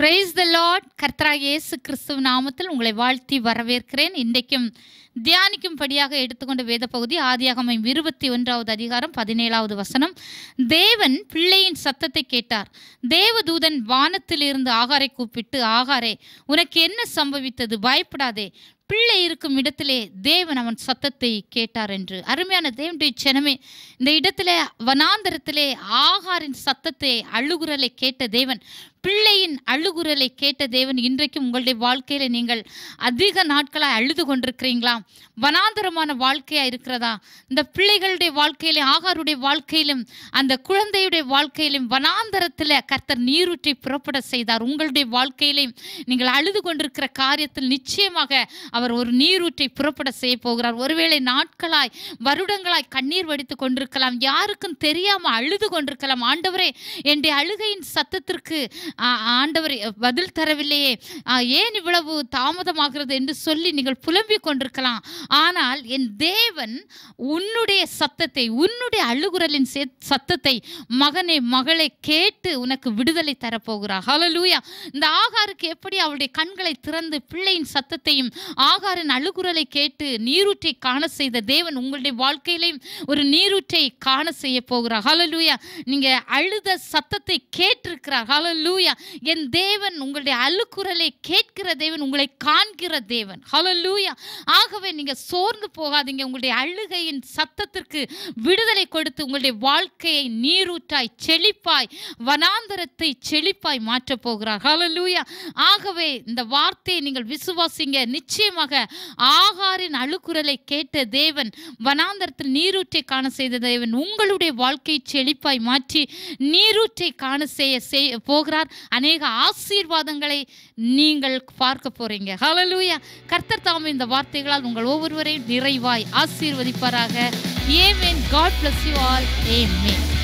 praise the Lord கர்த்தராக இயேசு கிறிஸ்துவ நாமத்தில் உங்களை வாழ்த்தி வரவேற்கிறேன் இன்றைக்கும் தியானிக்கும்படியாக எடுத்துக்கொண்ட வேத பகுதி ஆதியாகமம் இருபத்தி ஒன்றாவது அதிகாரம் பதினேழாவது வசனம் தேவன் பிள்ளையின் சத்தத்தை கேட்டார் தேவதூதன் வானத்திலிருந்து ஆகாரை கூப்பிட்டு ஆகாரே உனக்கு என்ன சம்பவித்தது பயப்படாதே பிள்ளை இருக்கும் இடத்திலே தேவன் அவன் சத்தத்தை கேட்டார் என்று அருமையான தேவனுடைய ஜனமே இந்த இடத்திலே வனாந்தரத்திலே ஆகாரின் சத்தத்தை அழுகுரலை கேட்ட தேவன் பிள்ளையின் அழுகுரலை கேட்ட தேவன் இன்றைக்கும் உங்களுடைய வாழ்க்கையில நீங்கள் அதிக நாட்களாக அழுது கொண்டிருக்கிறீங்களா வனாந்தரமான வாழ்க்கையா இருக்கிறதா இந்த பிள்ளைகளுடைய வாழ்க்கையிலும் ஆகாருடைய வாழ்க்கையிலும் அந்த குழந்தையுடைய வாழ்க்கையிலும் வனாந்தரத்தில் கர்த்தர் நீரூற்றி புறப்பட செய்தார் உங்களுடைய வாழ்க்கையிலையும் நீங்கள் அழுது கொண்டிருக்கிற காரியத்தில் நிச்சயமாக அவர் ஒரு நீரூற்றை புறப்பட செய்ய போகிறார் ஒருவேளை நாட்களாய் வருடங்களாய் கண்ணீர் வடித்து கொண்டிருக்கலாம் யாருக்கும் தெரியாம அழுது கொண்டிருக்கலாம் ஆண்டவரே என்னுடைய அழுகையின் சத்தத்திற்கு ஆ, ஆண்டவரே பதில் தரவில்லையே ஆ, ஏன் இவ்வளவு தாமதமாகிறது என்று சொல்லி நீங்கள் புலம்பிக் கொண்டிருக்கலாம் ஆனால் என் தேவன் உன்னுடைய சத்தத்தை உன்னுடைய அழுகுரலின் சே- சத்தத்தை மகனே மகளை கேட்டு உனக்கு விடுதலை தரப்போகிறார் ஹalleluya இந்த ஆகாருக்கு எப்படி அவளுடைய கண்களை திறந்து பிள்ளையின் சத்தத்தையும் ஆகாரின் அழுகுரலை கேட்டு நீரூற்றை காண செய்த தேவன் உங்களுடைய வாழ்க்கையிலையும் ஒரு நீரூற்றை காண செய்ய போகிறார் ஹalleluya நீங்க அழுத சத்தத்தை கேட்டிருக்கிறார் ஹalleluya என் தேவன் உங்களுடைய அழுக்குரலை கேட்கிற தேவன் உங்களை காண்கிற தேவன் ஹalleluya ஆகவே நீங்க சோர்ந்து போகாதீங்க உங்களுடைய அழுகையின் சத்தத்திற்கு விடுதலை கொடுத்து உங்களுடைய வாழ்க்கையை நீரூற்றாய் செழிப்பாய் வனாந்தரத்தை செழிப்பாய் மாற்றப் போகிறார் ஹalleluya ஆகவே இந்த வார்த்தையை நீங்கள் விசுவாசிங்க நிச்சயமாக ஆகாரின் அழுக்குரலை கேட்ட தேவன் வனாந்தரத்தில் நீரூற்றை காண செய்த தேவன் உங்களுடைய வாழ்க்கையை செழிப்பாய் மாற்றி நீரூற்றை காண செய்ய செய்- போகிறார் அநேக ஆசீர்வாதங்களை நீங்கள் பார்க்க போறீங்க ஹalleluya கர்த்தர் தாமே இந்த வார்த்தைகளால் உங்கள் ஒவ்வொருவரையும் நிறைவாய் ஆசீர்வதிப்பாராக ஏமேன் காட் bless யூ ஆல் ஏமேன்